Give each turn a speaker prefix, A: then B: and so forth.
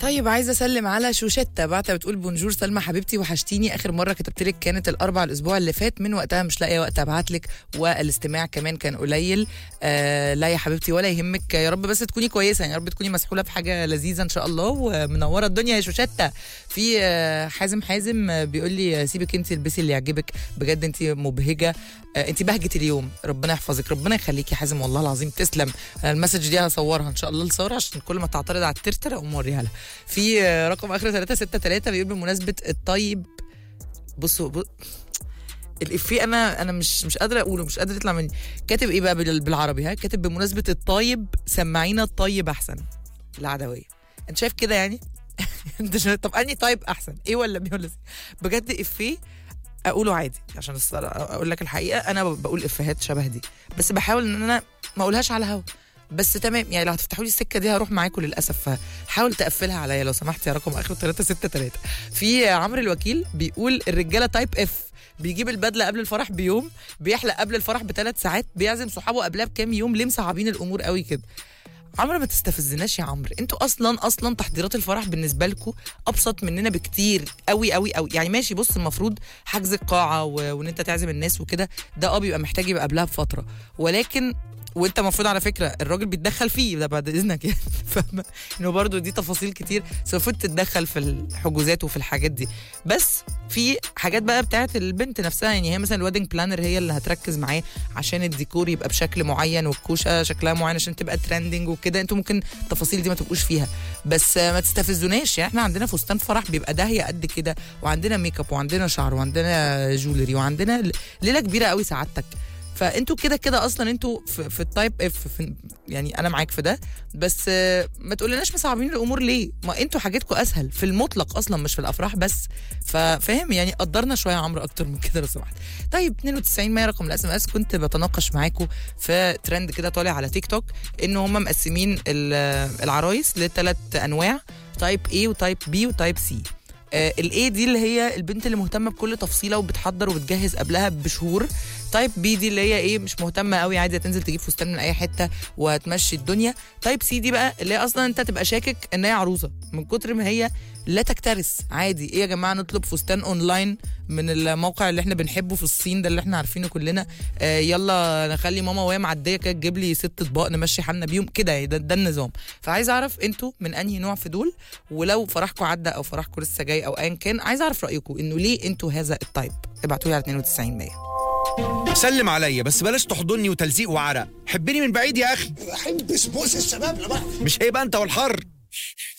A: طيب عايزه اسلم على شوشتة بعتها بتقول بونجور سلمى حبيبتي وحشتيني اخر مره كتبت لك كانت الاربع الاسبوع اللي فات من وقتها مش لاقيه وقت ابعت لك والاستماع كمان كان قليل آه لا يا حبيبتي ولا يهمك يا رب بس تكوني كويسه يعني يا رب تكوني مسحوله في حاجه لذيذه ان شاء الله ومنوره الدنيا يا شوشتة في آه حازم حازم آه، بيقول لي آه، سيبك انت البسي اللي يعجبك بجد انت مبهجه آه انت بهجه اليوم ربنا يحفظك ربنا يخليكي يا حازم والله العظيم تسلم أنا المسج دي هصورها ان شاء الله لساره عشان كل ما تعترض على الترتر اقوم اوريها لها في آه، رقم اخر 363 بيقول بمناسبه الطيب بصوا بص الافيه انا انا مش مش قادره اقوله مش قادره يطلع مني كاتب ايه بقى بال- بالعربي ها كاتب بمناسبه الطيب سمعينا الطيب احسن العدويه انت شايف كده يعني انت شايف طب اني طيب احسن ايه ولا بي ولا سي بجد افيه اقوله عادي عشان الصراحة اقول لك الحقيقه انا بقول افيهات شبه دي بس بحاول ان انا ما اقولهاش على الهوا بس تمام يعني لو هتفتحوا لي السكه دي هروح معاكم للاسف فحاول تقفلها عليا لو سمحت يا رقم اخره 363 في عمرو الوكيل بيقول الرجاله تايب اف بيجيب البدله قبل الفرح بيوم بيحلق قبل الفرح بثلاث ساعات بيعزم صحابه قبلها بكام يوم ليه مصعبين الامور قوي كده عمرو ما تستفزناش يا عمرو انتوا اصلا اصلا تحضيرات الفرح بالنسبه لكم ابسط مننا بكتير قوي قوي قوي يعني ماشي بص المفروض حجز القاعه و... وان انت تعزم الناس وكده ده اه بيبقى محتاج يبقى قبلها بفتره ولكن وانت المفروض على فكره الراجل بيتدخل فيه ده بعد اذنك يعني فاهمه انه برضو دي تفاصيل كتير بس المفروض تتدخل في الحجوزات وفي الحاجات دي بس في حاجات بقى بتاعت البنت نفسها يعني هي مثلا الويدنج بلانر هي اللي هتركز معاه عشان الديكور يبقى بشكل معين والكوشه شكلها معين عشان تبقى ترندنج وكده انتوا ممكن التفاصيل دي ما تبقوش فيها بس آه، ما تستفزوناش يعني احنا عندنا فستان فرح بيبقى داهيه قد كده وعندنا ميك اب وعندنا شعر وعندنا جولري وعندنا ل- ليله كبيره قوي سعادتك فانتوا كده كده اصلا انتوا في, في التايب اف في يعني انا معاك في ده بس آه، ما تقولناش مصعبين الامور ليه ما انتوا حاجاتكم اسهل في المطلق اصلا مش في الافراح بس ففاهم يعني قدرنا شويه يا عمرو اكتر من كده لو سمحت طيب 92 100 رقم الاس ام اس كنت بتناقش معاكم في ترند كده طالع على تيك توك ان هم مقسمين ال- العرايس لثلاث انواع تايب A وتايب B وتايب C الاي دي اللي هي البنت اللي مهتمه بكل تفصيله وبتحضر وبتجهز قبلها بشهور تايب بي دي اللي هي ايه مش مهتمه قوي عايزه تنزل تجيب فستان من اي حته وهتمشي الدنيا تايب سي دي بقى اللي هي اصلا انت تبقى شاكك ان هي عروسه من كتر ما هي لا تكترث عادي ايه يا جماعه نطلب فستان اونلاين من الموقع اللي احنا بنحبه في الصين ده اللي احنا عارفينه كلنا آه يلا نخلي ماما وهي معديه كده تجيب لي ست اطباق نمشي حالنا بيهم كده يعني ده, ده النظام فعايز اعرف انتوا من انهي نوع في دول ولو فرحكم عدى او فرحكم لسه جاي او ايا كان عايز اعرف رايكم انه ليه انتوا هذا التايب ابعتوا لي على 92 100
B: سلم عليا بس بلاش تحضني وتلزيق وعرق حبني من بعيد يا اخي
C: بحب سبوس الشباب لبعض
B: مش هيبقى انت والحر